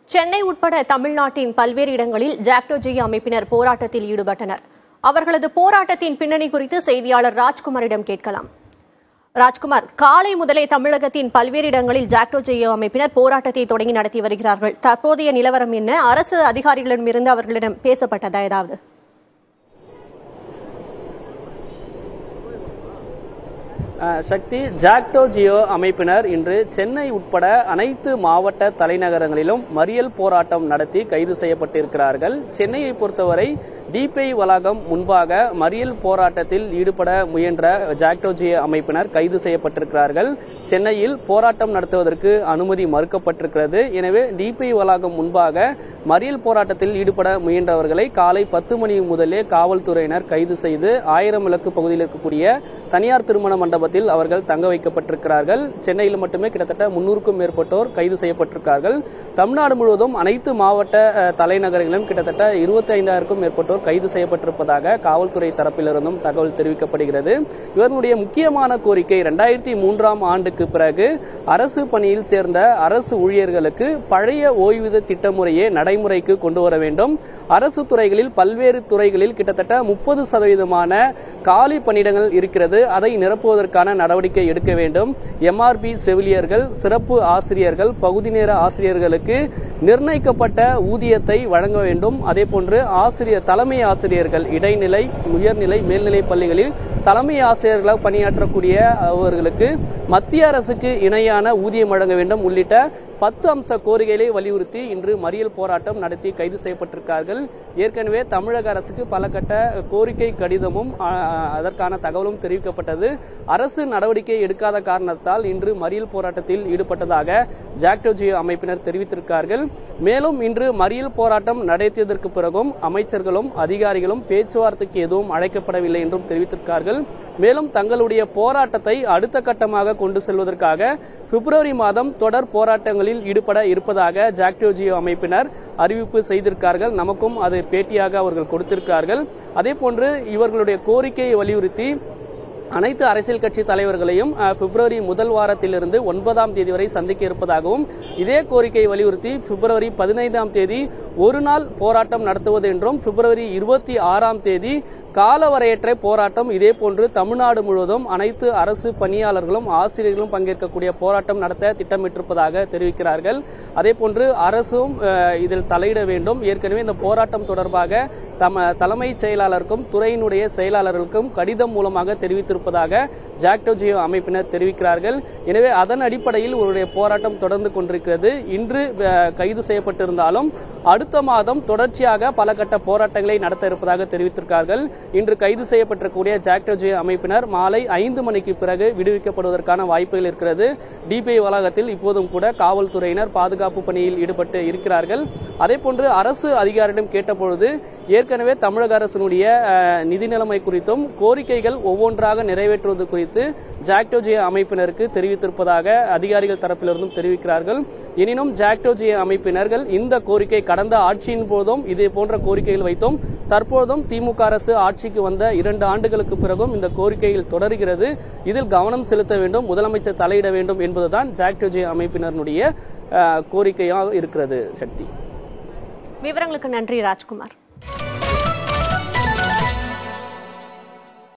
சென்னை உட்பட தமிழ்நாட்டின் பல்வேறு இடங்களில் ஜாக்டோஜி அமைப்பினர் போராட்டத்தில் ஈடுபட்டனர் அவர்களது போராட்டத்தின் பின்னணி குறித்து செய்தியாளர் ராஜ்குமாரிடம் கேட்கலாம் ராஜ்குமார் காலை முதலே தமிழகத்தின் பல்வேறு இடங்களில் ஜாக்டோஜியோ அமைப்பினர் போராட்டத்தை தொடங்கி நடத்தி வருகிறார்கள் தற்போதைய நிலவரம் என்ன அரசு அதிகாரிகளிடமிருந்து அவர்களிடம் பேசப்பட்டதா ஏதாவது அஹ், சக்தி ஜாக்டோ ஜியோ அமைப்பினர் இன்று சென்னை உட்பட அனைத்து மாவட்ட தலைநகரங்களிலும் மறியல் போராட்டம் நடத்தி கைது செய்யப்பட்டிருக்கிறார்கள் சென்னையை பொறுத்தவரை டிபிஐ வளாகம் முன்பாக மறியல் போராட்டத்தில் ஈடுபட முயன்ற ஜாக்டோ ஜியோ அமைப்பினர் கைது செய்யப்பட்டிருக்கிறார்கள் சென்னையில் போராட்டம் நடத்துவதற்கு அனுமதி மறுக்கப்பட்டிருக்கிறது எனவே டிபிஐ வளாகம் முன்பாக மறியல் போராட்டத்தில் ஈடுபட முயன்றவர்களை காலை பத்து மணி முதலே காவல்துறையினர் கைது செய்து ஆயிரம் விளக்கு பகுதியில் இருக்கக்கூடிய தனியார் திருமண மண்டபத்தில் அவர்கள் தங்க வைக்கப்பட்டிருக்கிறார்கள் சென்னையில் மட்டுமே கிட்டத்தட்ட முன்னூறுக்கும் மேற்பட்டோர் கைது செய்யப்பட்டிருக்கிறார்கள் தமிழ்நாடு முழுவதும் அனைத்து மாவட்ட அஹ், தலைநகரங்களிலும் கிட்டத்தட்ட இருபத்தி ஐந்தாயிரக்கும் மேற்பட்டோர் கைது செய்யப்பட்டிருப்பதாக காவல்துறை தரப்பிலிருந்தும் தகவல் தெரிவிக்கப்படுகிறது இவர்களுடைய முக்கியமான கோரிக்கை இரண்டாயிரத்தி மூன்றாம் ஆண்டுக்கு பிறகு அரசு பணியில் சேர்ந்த அரசு ஊழியர்களுக்கு பழைய ஓய்வூதிய திட்ட முறையே நடைமுறைக்கு கொண்டு வர வேண்டும் அரசு துறைகளில் பல்வேறு துறைகளில் கிட்டத்தட்ட முப்பது சதவீதமான காலி பணியிடங்கள் இருக்கிறது அதை நிரப்புவதற்கான நடவடிக்கை எடுக்க வேண்டும் எம்ஆர்பி செவிலியர்கள் சிறப்பு ஆசிரியர்கள் பகுதி நேர ஆசிரியர்களுக்கு நிர்ணயிக்கப்பட்ட ஊதியத்தை வழங்க வேண்டும் அதே போன்று ஆசிரியர் தலைமை ஆசிரியர்கள் இடைநிலை உயர்நிலை மேல்நிலை பள்ளிகளில் தலைமை ஆசிரியர்களாக பணியாற்றக்கூடிய அவர்களுக்கு மத்திய அரசுக்கு இணையான ஊதியம் வழங்க வேண்டும் உள்ளிட்ட பத்து அம்ச கோரிக்கைகளை வலியுறுத்தி இன்று மறியல் போராட்டம் நடத்தி கைது செய்யப்பட்டிருக்கிறார்கள் ஏற்கனவே தமிழக அரசுக்கு பல கட்ட கோரிக்கை கடிதமும் ஆ, அதற்கான தகவலும் தெரிவிக்கப்பட்டது அரசு நடவடிக்கை எடுக்காத காரணத்தால் இன்று மறியல் போராட்டத்தில் ஈடுபட்டதாக ஜாக்டோஜியோ அமைப்பினர் தெரிவித்திருக்கிறார்கள் மேலும் இன்று மறியல் போராட்டம் நடத்தியதற்கு பிறகும் அமைச்சர்களும் அதிகாரிகளும் பேச்சுவார்த்தைக்கு எதுவும் அழைக்கப்படவில்லை என்றும் தெரிவித்திருக்கிறார்கள் மேலும் தங்களுடைய போராட்டத்தை அடுத்த கட்டமாக கொண்டு செல்வதற்காக பிப்ரவரி மாதம் தொடர் போராட்டங்களில் ஈடுபட இருப்பதாக ஜாக்டோஜியோ அமைப்பினர் அறிவிப்பு செய்திருக்கார்கள் நமக்கும் அது பேட்டியாக அவர்கள் கொடுத்திருக்கிறார்கள் அதே போன்று இவர்களுடைய கோரிக்கையை வலியுறுத்தி அனைத்து அரசியல் கட்சி தலைவர்களையும் அஹ், பிப்ரவரி முதல் வாரத்திலிருந்து ஒன்பதாம் தேதி வரை சந்திக்க இருப்பதாகவும் இதே கோரிக்கையை வலியுறுத்தி பிப்ரவரி பதினைந்தாம் தேதி ஒரு நாள் போராட்டம் நடத்துவது என்றும் பிப்ரவரி இருபத்தி ஆறாம் தேதி காலவரையற்ற போராட்டம் இதே போன்று தமிழ்நாடு முழுவதும் அனைத்து அரசு பணியாளர்களும் ஆசிரியர்களும் பங்கேற்கக்கூடிய போராட்டம் நடத்த திட்டமிட்டிருப்பதாக தெரிவிக்கிறார்கள் அதே போன்று அரசும் அஹ், இதில் தலையிட வேண்டும் ஏற்கனவே இந்த போராட்டம் தொடர்பாக தம தலைமைச் செயலாளருக்கும் துறையினுடைய செயலாளர்களுக்கும் கடிதம் மூலமாக தெரிவித்திருப்பதாக ஜாக்டோஜியோ அமைப்பினர் தெரிவிக்கிறார்கள் எனவே அதன் அடிப்படையில் உங்களுடைய போராட்டம் தொடர்ந்து கொண்டிருக்கிறது இன்று அஹ், கைது செய்யப்பட்டிருந்தாலும் அடுத்த மாதம் தொடர்ச்சியாக பல கட்ட போராட்டங்களை நடத்த இருப்பதாக தெரிவித்திருக்கிறார்கள் இன்று கைது செய்யப்பட்டிருக்கக்கூடிய ஜாக்டோஜியோ அமைப்பினர் மாலை ஐந்து மணிக்கு பிறகு விடுவிக்கப்படுவதற்கான வாய்ப்புகள் இருக்கிறது டிபிஐ வளாகத்தில் இப்போதும் கூட காவல்துறையினர் பாதுகாப்பு பணியில் ஈடுபட்டு இருக்கிறார்கள் அதே போன்று அரசு அதிகாரியிடம் கேட்டபொழுது ஏற்கனவே தமிழக அரசினுடைய அஹ், நிதி நிலைமை குறித்தும் கோரிக்கைகள் ஒவ்வொன்றாக நிறைவேற்றுவது குறித்து ஜாக்டோஜியோ அமைப்பினருக்கு தெரிவித்திருப்பதாக அதிகாரிகள் தரப்பிலிருந்தும் தெரிவிக்கிறார்கள் எனினும் ஜாக்டோஜியோ அமைப்பினர்கள் இந்த கோரிக்கை கடந்த ஆட்சியின் போதும் இதே போன்ற கோரிக்கைகள் வைத்தோம் தற்போதும் திமுக அரசு ஆட்சிக்கு வந்த இரண்டு ஆண்டுகளுக்கு பிறகும் இந்த கோரிக்கையில் தொடர்கிறது இதில் கவனம் செலுத்த வேண்டும் முதலமைச்சர் தலையிட வேண்டும் என்பதுதான் ஜாக்டோஜியோ அமைப்பினருடைய அஹ், கோரிக்கையாக இருக்கிறது சக்தி விவரங்களுக்கு நன்றி ராஜ்குமார்